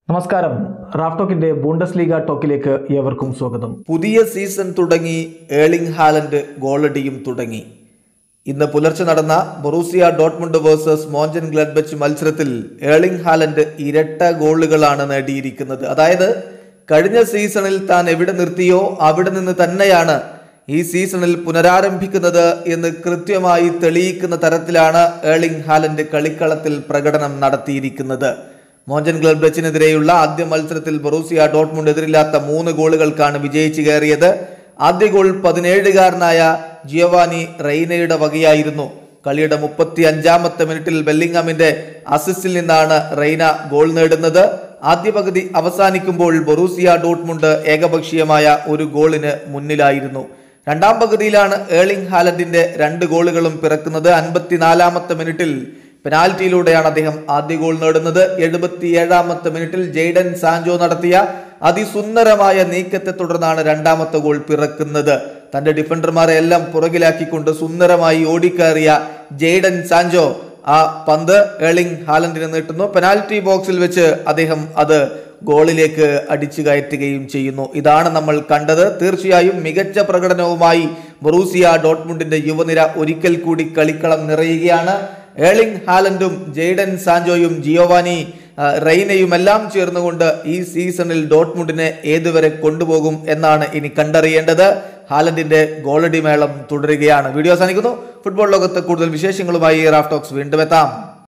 നമസ്കാരം റാഫ്ടോക്കിന്റെ ബൂണ്ടസ് ലീഗ ടോക്കിലേക്ക് ഏവർക്കും സ്വാഗതം പുതിയ സീസൺ തുടങ്ങി ഏളിംഗ് ഹാലൻഡ് ഗോളടിയും തുടങ്ങി ഇന്ന് പുലർച്ചെ നടന്ന Borussia Dortmund versus Monchengladbach മത്സരത്തിൽ ഏളിംഗ് ഹാലൻഡ് ഇരട്ട ഗോളുകളാണ് നേടിയിരിക്കുന്നത് അതായത് കഴിഞ്ഞ സീസണിൽ താൻ എവിടെ നിർത്തിയോ അവിടെ നിന്ന് തന്നെയാണ് ഈ സീസണിൽ പുനരാരംഭിക്കുന്നത് എന്ന് കൃത്യമായി തെളിയിക്കുന്ന തരത്തിലാണ് ഏളിംഗ് ഹാലൻഡ് കളിക്കളത്തിൽ പ്രകടനം നടത്തിയിരിക്കുന്നത് മോഞ്ചൻ ഗ്ലഡ്ബച്ചിനെതിരെയുള്ള ആദ്യ മത്സരത്തിൽ ബൊറൂസിയ ഡോട്ട്മുണ്ട് എതിരില്ലാത്ത മൂന്ന് ഗോളുകൾക്കാണ് വിജയിച്ചു കയറിയത് ആദ്യ ഗോൾ പതിനേഴുകാരനായ ജിയവാനി റെയ്നയുടെ വകയായിരുന്നു കളിയുടെ മുപ്പത്തി അഞ്ചാമത്തെ മിനിറ്റിൽ ബെല്ലിംഗാമിന്റെ അസിസ്റ്റിൽ നിന്നാണ് റെയ്ന ഗോൾ നേടുന്നത് ആദ്യ പകുതി അവസാനിക്കുമ്പോൾ ബൊറൂസിയ ഡോട്ട്മുണ്ട് ഏകപക്ഷീയമായ ഒരു ഗോളിന് മുന്നിലായിരുന്നു രണ്ടാം പകുതിയിലാണ് ഏളിംഗ് ഹാലൻഡിന്റെ രണ്ട് ഗോളുകളും പിറക്കുന്നത് അൻപത്തിനാലാമത്തെ മിനിറ്റിൽ പെനാൽറ്റിയിലൂടെയാണ് അദ്ദേഹം ആദ്യ ഗോൾ നേടുന്നത് എഴുപത്തിയേഴാമത്തെ മിനിറ്റിൽ ജെയ്ഡൻ സാഞ്ചോ നടത്തിയ അതിസുന്ദരമായ നീക്കത്തെ തുടർന്നാണ് രണ്ടാമത്തെ ഗോൾ പിറക്കുന്നത് തന്റെ ഡിഫൻഡർമാരെ എല്ലാം പുറകിലാക്കിക്കൊണ്ട് സുന്ദരമായി ഓടിക്കയറിയ ജെയ്ഡൻ സാഞ്ചോ ആ പന്ത് ഏളിംഗ് ഹാലൻഡിന് നീട്ടുന്നു പെനാൽറ്റി ബോക്സിൽ വെച്ച് അദ്ദേഹം അത് ഗോളിലേക്ക് അടിച്ചു കയറ്റുകയും ചെയ്യുന്നു ഇതാണ് നമ്മൾ കണ്ടത് തീർച്ചയായും മികച്ച പ്രകടനവുമായി ബൊറൂസിയ ഡോട്ട്മുണ്ടിന്റെ യുവനിര ഒരിക്കൽ കൂടി കളിക്കളം നിറയുകയാണ് ഏളിംഗ് ഹാലൻഡും ജെയ്ഡൻ സാഞ്ചോയും ജിയോവാനി ആ, റെയ്നയും എല്ലാം ചേർന്നുകൊണ്ട് ഈ സീസണിൽ ഡോട്ട്മുണ്ടിനെ ഏതുവരെ കൊണ്ടുപോകും എന്നാണ് ഇനി കണ്ടറിയേണ്ടത് ഹാലൻഡിന്റെ ഗോളടി മേളം തുടരുകയാണ് വീഡിയോ അവസാനിക്കുന്നു ഫുട്ബോൾ ലോകത്ത് കൂടുതൽ വിശേഷങ്ങളുമായി റാഫ്റ്റോക്സ് വീണ്ടും എത്താം